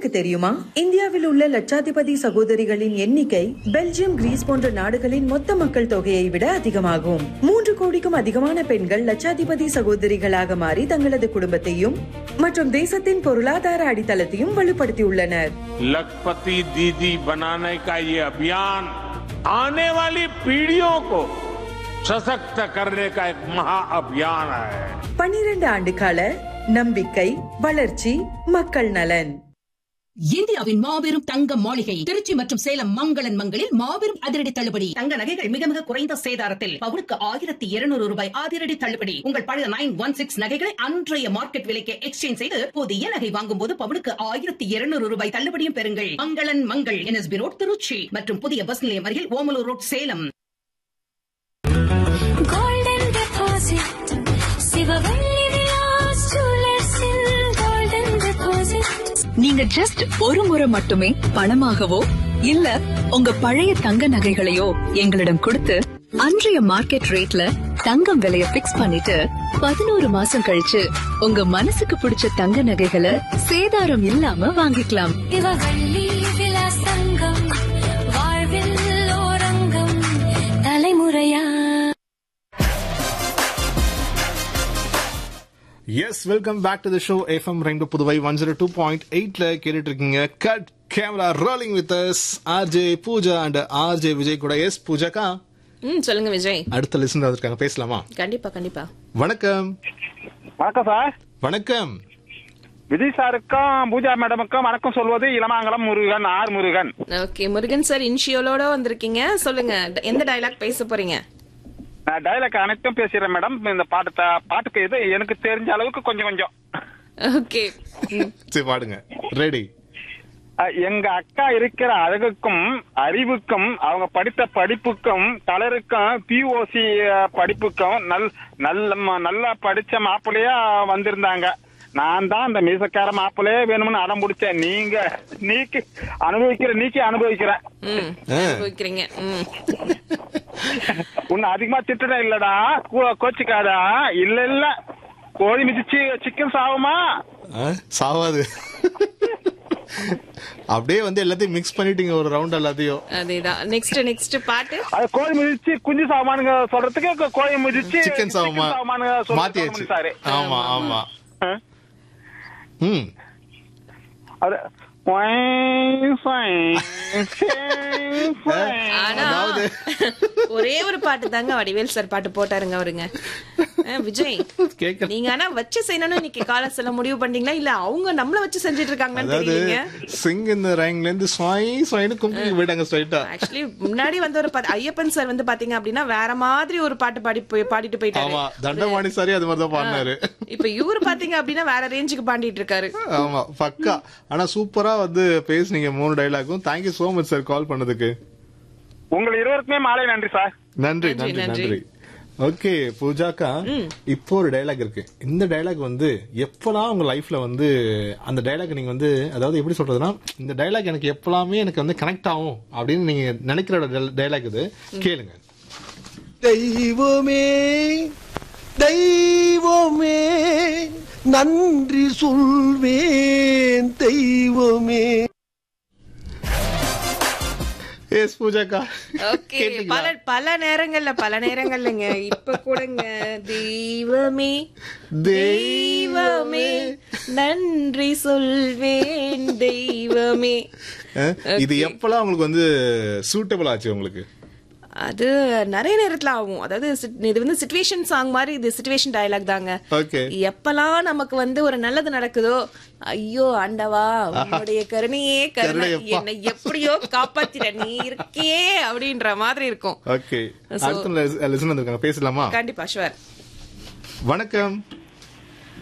உங்களுக்கு தெரியுமா இந்தியாவில் உள்ள லட்சாதிபதி சகோதரிகளின் எண்ணிக்கை பெல்ஜியம் கிரீஸ் போன்ற நாடுகளின் மொத்த மக்கள் தொகையை விட அதிகமாகும் மூன்று கோடிக்கும் அதிகமான பெண்கள் லட்சாதிபதி சகோதரிகளாக மாறி தங்களது குடும்பத்தையும் மற்றும் தேசத்தின் பொருளாதார அடித்தளத்தையும் வலுப்படுத்தியுள்ளனர் लखपति दीदी बनाने का ये अभियान आने वाली पीढ़ियों को सशक्त करने का एक महाअभियान है பனிரெண்டு ஆண்டு கால நம்பிக்கை வளர்ச்சி மக்கள் நலன் இந்தியாவின் மாபெரும் தங்க மாளிகை திருச்சி மற்றும் சேலம் மங்களன் மங்களில் மாபெரும் அதிரடி தள்ளுபடி தங்க நகைகள் மிக மிக குறைந்த சேதாரத்தில் பவுனுக்கு ஆயிரத்தி இருநூறு ரூபாய் அதிரடி தள்ளுபடி உங்கள் பழைய நைன் ஒன் சிக்ஸ் நகைகளை அன்றைய மார்க்கெட் விலைக்கு எக்ஸ்சேஞ்ச் செய்து புதிய நகை வாங்கும் போது பவுனுக்கு ஆயிரத்தி இருநூறு ரூபாய் தள்ளுபடியும் பெறுங்கள் மங்களன் மங்கள் என்எஸ்பி ரோட் திருச்சி மற்றும் புதிய பஸ் நிலையம் அருகில் Omalur road Salem golden deposit Sivavalli Vilas ஜுவல்லர்ஸில் golden deposit நீங்க ஜஸ்ட் ஒரு முறை மட்டுமே பணமாகவோ இல்ல உங்க பழைய தங்க நகைகளையோ எங்களிடம் கொடுத்து அன்றைய மார்க்கெட் ரேட்ல தங்கம் விலைய பிக்ஸ் பண்ணிட்டு பதினோரு மாசம் கழிச்சு உங்க மனசுக்கு பிடிச்ச தங்க நகைகளை சேதாரம் இல்லாம வாங்கிக்கலாம் சிவவள்ளி விலாஸ் தங்கம் வாழ்வில் ஓரங்கம் தலைமுறையா yes welcome back to the show FM ரெண்டு Puduvai one zero two point எயிட்ல கேட்டுட்டு இருக்கீங்க cut camera rolling with us RJ Pooja and RJ Vijay கூட எஸ் பூஜாக்கா ம் சொல்லுங்க விஜய் அடுத்த லிசன் வந்திருக்காங்க பேசலாமா கண்டிப்பா கண்டிப்பா வணக்கம் வணக்கம் சார் வணக்கம் விஜய் சாருக்கும் பூஜா மேடமுக்கும் வணக்கம் சொல்வது Ilamangalam Murugan R Murugan okay Murugan sir இன்ஷியோலோட வந்திருக்கீங்க சொல்லுங்க ட- எந்த டயலாக் பேச போறீங்க நான் டைலாக் அனைத்தும் பேசுறேன் மேடம் இந்த பாட்டு த- பாட்டுக்கு இது எனக்கு தெரிஞ்ச அளவுக்கு கொஞ்சம் கொஞ்சம் ஓகே சரி பாடுங்க ரெடி அஹ், எங்க அக்கா இருக்கிற அழகுக்கும் அறிவுக்கும் அவங்க படித்த படிப்புக்கும் கலருக்கும் பிஓசி படிப்புக்கும் நல் நல்ல ம- நல்லா படிச்ச மாப்பிள்ளையா வந்திருந்தாங்க நான் தான் அந்த மீசக்கார மாப்பிள்ளையே வேணும்னு அடம் பிடிச்சேன் நீங்க நீக்கு அனுபவிக்கிற நீக்கி அனுபவிக்கிறேன் ம் ஆ. வைக்கிறீங்க ம் உன்னை அதிகமா திட்டுற இல்லடா கோ- கோச்சிக்காதா இல்ல இல்ல கோழி மிதிச்சு சிக்கன் சாவுமா ஆ, சாவாது அப்படியே வந்து எல்லாத்தையும் மிக்ஸ் பண்ணிட்டீங்க ஒரு ரவுண்ட் எல்லாத்தையும் அதேதான் நெக்ஸ்ட் நெக்ஸ்ட் பாட்டு அது கோழி மிதிச்சு குஞ்சு சாவுமானுங்க சொல்றதுக்கு கோ- கோழி மிதிச்சு சிக்கன் சாவுமா சாவுமானுங்க சொல்றது மாத்தியாச்சு சாரு ஆமா ஆமா ஆ? ம் அது ஒய், சொய், சொய். ஆனா அதாவது ஒரே ஒரு பாட்டு தாங்க வடிவேல் சார் பாட்டு போட்டாருங்க அவருங்க ஆ, விஜய் கேட்க நீங்க ஆனா வச்சு செய்யணும்னு இன்னைக்கு காலை சொல்ல முடிவு பண்ணீங்களா இல்ல அவங்க நம்மள வச்சு செஞ்சுட்டு இருக்காங்கன்னு அதாவது தெரியலீங்க சிங் இந்த ரேங்க்ல இருந்து ஸ்வாய் ஸ்வாயின்னு கும்பிட்டு போயிட்டாங்க ஸ்ட்ரைட்டா ஆக்சுவலி முன்னாடி வந்து ஒரு பாட்டு ஐயப்பன் சார் வந்து பாத்தீங்க அப்படின்னா வேற மாதிரி ஒரு பாட்டு பாடி போய் பாடிட்டு போயிட்டாரு ஆமா தண்டபாணி சாரி அது மாதிரி தான் பாடினாரு இப்ப இவரு பாத்தீங்க அப்படின்னா வேற ரேஞ்சுக்கு பாடிட்டு இருக்காரு ஆமா பக்கா ஆனா சூப்பரா வந்து பேசுனீங்க மூணு டைலாக்கும் thank you so much sir call பண்ணதுக்கு உங்கள் இருவருக்குமே மாலை நன்றி சார் நன்றி நன்றி, நன்றி நன்றி. நன்றி ஓகே பூஜாக்கா இப்போ ஒரு டைலாக் இருக்கு இந்த டைலாக் வந்து எப்பலாம் உங்க லைஃப்ல வந்து அந்த டைலாக் நீங்க வந்து அதாவது எப்படி சொல்றதுன்னா இந்த டைலாக் எனக்கு எப்பலாமே எனக்கு வந்து கனெக்ட் ஆகும் அப்படின்னு நீங்க நினைக்கிற டைலாக் இது கேளுங்க தெய்வமே தெய்வமே நன்றி சொல்வேன் தெய்வமே எஸ் பூஜாக்கா ஓகே கேட்டீங்களா? பல பல நேரங்கள்ல பல நேரங்கள்லங்க இப்ப கூடங்க தெய்வமே தெய்வமே நன்றி சொல்வேன் தெய்வமே அஹ், இது எப்பலாம் உங்களுக்கு வந்து சூட்டபிள் ஆச்சு உங்களுக்கு அது நிறைய நேரத்துல ஆகும் அதாவது sit- இது வந்து சிச்சுவேஷன் சாங் மாதிரி இது சிச்சுவேஷன் டயலாக் தாங்க ஓகே எப்பெல்லாம் நமக்கு வந்து ஒரு நல்லது நடக்குதோ ஐயோ ஆண்டவா உன்னுடைய கருணையே கருணை கருணையப்பா. என்னை எப்படியோ காப்பாத்திட நீ இருக்கியே அப்படின்ற மாதிரி இருக்கும் ஓகே அடுத்த லிசன் வந்திருக்காங்க பேசலாமா கண்டிப்பா ஷுவர் வணக்கம்